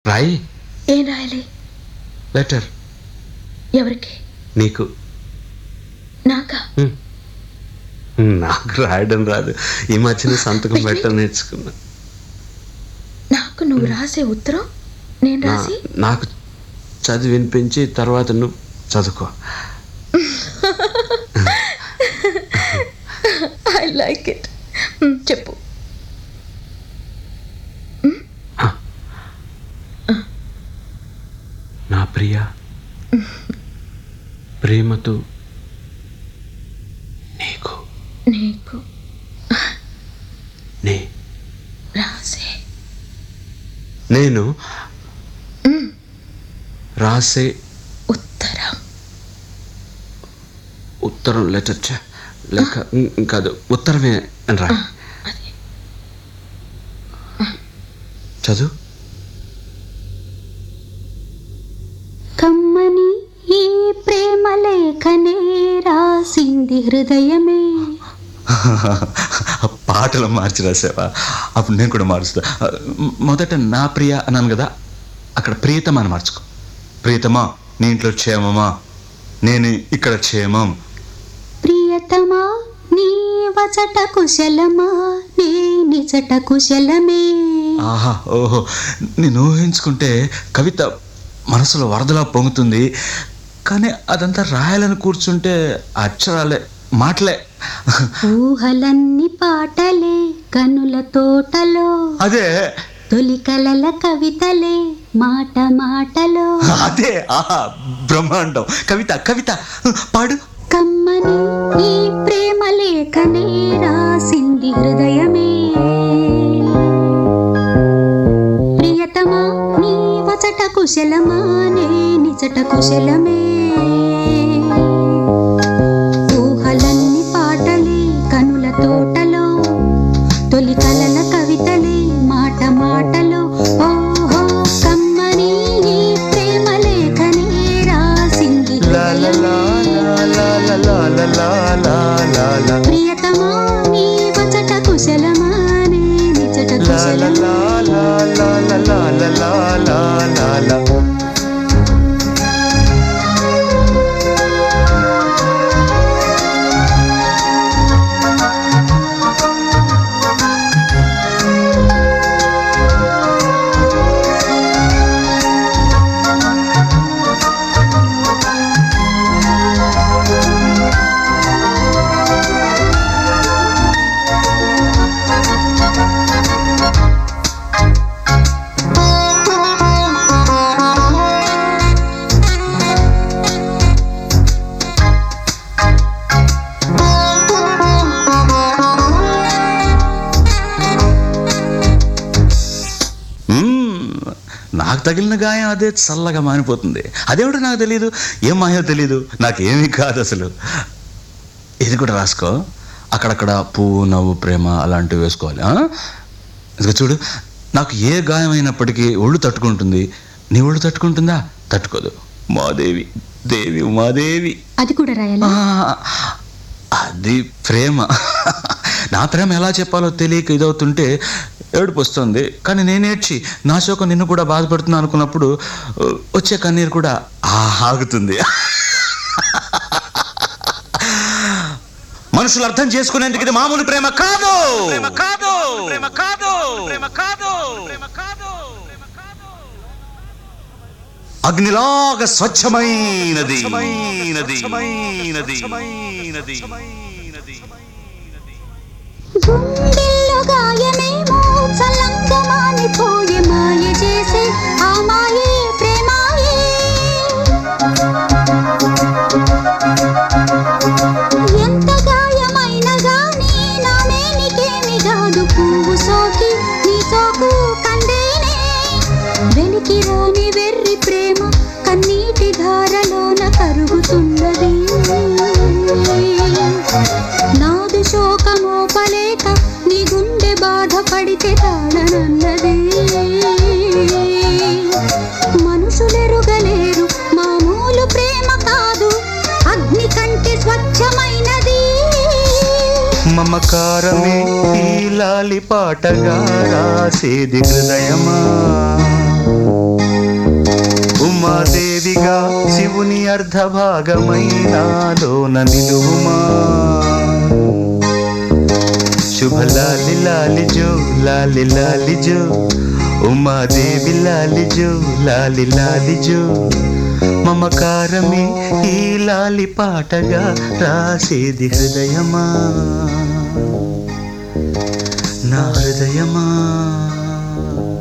రాయి ఏం రాయాలి లెటర్ ఎవరికి నీకు నాకా హ్మ్. నాకు రాయడం రాదు ఈ మధ్యన సంతకం పెట్టడం నేర్చుకున్నా నాకు నువ్వు రాసే ఉత్తరం నేను నా- రాసి నాకు చదివి వినిపించి తర్వాత నువ్వు చదువుకో ఐ లైక్ ఇట్ చెప్పు నా ప్రియ ప్రేమతో నీకు నీకు నే రాసే నేను రాసే ఉత్తరం ఉత్తరం లెటర్ ఛ, లేక ఉమ్, కాదు ఉత్తరమే అని రా అది చదువు కమ్మని ఈ ప్రేమ లేఖనే రాసింది హృదయమే పాటలు మార్చి రాసావా అప్పుడు నేను కూడా మారుస్తా మొదట నా ప్రియ అన్నాను కదా అక్కడ ప్రియతమా అని మార్చుకో ప్రియతమా నీ ఇంట్లో క్షేమమా నేను ఇక్కడ క్షేమం ప్రియతమా నీ వచట కుశలమా నీ నిజట కుశలమే ఆహా ఓహో నేను ఊహించుకుంటే కవిత మనసులో వరదలా పొంగుతుంది కానీ అదంతా రాయాలని కూర్చుంటే అక్షరాలే మాటలే ఊహలన్నీ పాటలే కనుల తోటలో అదే తొలి కలల కవితలే మాట మాటలో అదే ఆహా బ్రహ్మాండం కవిత కవిత పాడు కమ్మని ఈ ప్రేమ లేఖనే రాసింది హృదయమే ప్రియతమా నీ వచట కుశలమా నే నిజట కుశలమే ఊహలన్నీ పాటలే కనుల తోటలో తొలి కలల కవితలే మాట మాటలో ఓహో కమ్మని ఈ ప్రేమ లేఖనే రాసింది ప్రియతమా నీ వచట కుశలమా నే నిజట కుశలమా మ్మ్. నాకు తగిలిన గాయం అదే చల్లగా మానిపోతుంది అదేమిటో నాకు తెలియదు ఏం మాయో తెలియదు నాకేమీ కాదు అసలు ఇది కూడా రాసుకో అక్కడక్కడ పువ్వు నవ్వు ప్రేమ అలాంటివి వేసుకోవాలి ఆ? ఇదిగో చూడు నాకు ఏ గాయం అయినప్పటికీ ఒళ్ళు తట్టుకుంటుంది నీ ఒళ్ళు తట్టుకుంటుందా తట్టుకోదు మాదేవి దేవి ఉమాదేవి అది కూడా రాయాలా ఆ, అది ప్రేమ నా ప్రేమ ఎలా చెప్పాలో తెలియక ఇదవుతుంటే ఏడుపు వస్తుంది కానీ నేను ఏడ్చి నా శోకం నిన్ను కూడా బాధపడుతున్నా అనుకున్నప్పుడు ఆ, వచ్చే కన్నీరు కూడా ఆ ఆగుతుంది మనుషులు అర్థం చేసుకునేందుకు ఇది మామూలు ప్రేమ కాదు ప్రేమ కాదు ప్రేమ కాదు ప్రేమ కాదు ప్రేమ కాదు అగ్నిలాగా స్వచ్ఛమైనది గుండెల్లో గాయమేమో చల్లంగా మానిపోయే మాయ చేసే ఆ మాయే ప్రేమాయే ఎంత గాయమైన గాని నా మేనికేమి కాదు పువ్వు సోకి నీ సోకు కందేనే వెలికి రాని వెర్రి ప్రేమ కన్నీటి ధారలోన కరుగుతున్నది నాదు శోకమోపలేక నీ గుండె బాధపడితే తాళనన్నది మనుషులెరుగలేరు మామూలు ప్రేమ కాదు అగ్ని కంటే స్వచ్ఛమైనది మమకారమే ఈ లాలి పాటగా రాసేది హృదయమా దేవుని అర్ధ భాగమైనాలోన నిలువుమా శుభ లాలి లాలి జో లాలి లాలి జో ఉమాదేవి లాలి జో లాలి లాలి జో మమకారమే ఈ లాలి పాటగా రాసేది హృదయమా నా హృదయమా